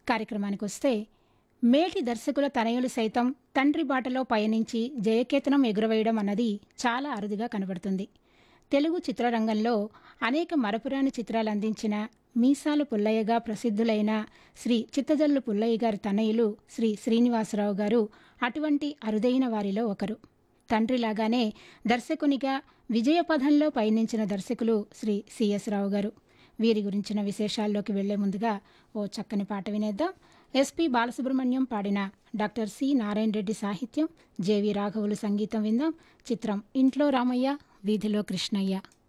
కార్యక్రమానికి వస్తే మేటి దర్శకుల తనయులు సైతం తండ్రి బాటలో పయనించి జయకేతనం ఎగురవేయడం అన్నది చాలా అరుదుగా కనబడుతుంది తెలుగు చిత్రరంగంలో అనేక మరపురాని చిత్రాలు అందించిన మీసాలు పుల్లయ్యగా ప్రసిద్ధులైన శ్రీ చిత్తజల్లు పుల్లయ్య గారి తనయులు శ్రీ శ్రీనివాసరావు గారు అటువంటి అరుదైన వారిలో ఒకరు తండ్రిలాగానే దర్శకునిగా విజయపథంలో పయనించిన దర్శకులు శ్రీ సిఎస్ రావు గారు వీరి గురించిన విశేషాల్లోకి వెళ్లే ముందుగా ఓ చక్కని పాట వినేద్దాం ఎస్పి బాలసుబ్రహ్మణ్యం పాడిన డాక్టర్ సి నారాయణ రెడ్డి సాహిత్యం జేవి రాఘవులు సంగీతం విందాం చిత్రం ఇంట్లో రామయ్య వీధిలో కృష్ణయ్య